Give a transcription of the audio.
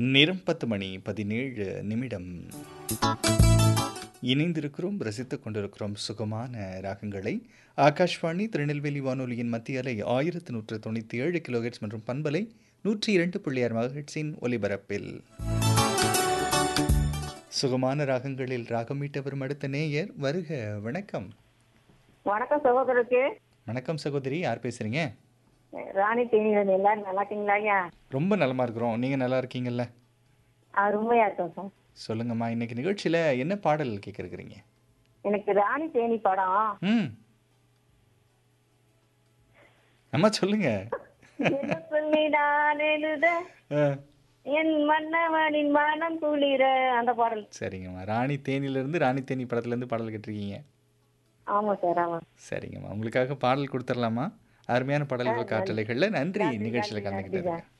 நேரம் பத்து மணி பதினேழு நிமிடம் இணைந்திருக்கிறோம் ரசித்துக் கொண்டிருக்கிறோம் சுகமான ராகங்களை ஆகாஷ்வாணி திருநெல்வேலி வானொலியின் மத்திய அலை ஆயிரத்து நூற்று தொண்ணூற்றி ஏழு கிலோஹெட்ஸ் மற்றும் பண்பலை நூற்றி இரண்டு புள்ளியார் மகஹெட்ஸின் ஒலிபரப்பில் சுகமான ராகங்களில் ராகமீட்ட வரும் அடுத்த நேயர் வருக வணக்கம் வணக்கம் சகோதரருக்கு வணக்கம் சகோதரி யார் பேசுறீங்க ராணி தேனியில எல்லாரும் நல்லா இருக்கீங்களா ஐயா ரொம்ப நலமா இருக்கிறோம் நீங்க நல்லா இருக்கீங்கல்ல ஆ ரொம்பயா இருக்கோம் சார் சொல்லுங்கம்மா இன்னைக்கு நிகழ்ச்சியில என்ன பாடல் கேட்க இருக்கிறீங்க எனக்கு ராணி தேனி படம் ம் அம்மா சொல்லுங்க என்ன சொல்லி நான் எழுத ஆ, என் மன்னவனின் மனம் குளிர அந்த பாடல் சரிங்கம்மா ராணி தேனியிலேருந்து ராணி தேனி படத்துலேருந்து பாடல் கேட்டிருக்கீங்க ஆமா சார் ஆமா சரிங்கம்மா உங்களுக்காக பாடல் கொடுத்துடலாமா அருமையான பாடல்கள் காற்றலைகளில் நன்றி நிகழ்ச்சியில் கலந்துக்கிட்டதுக்கு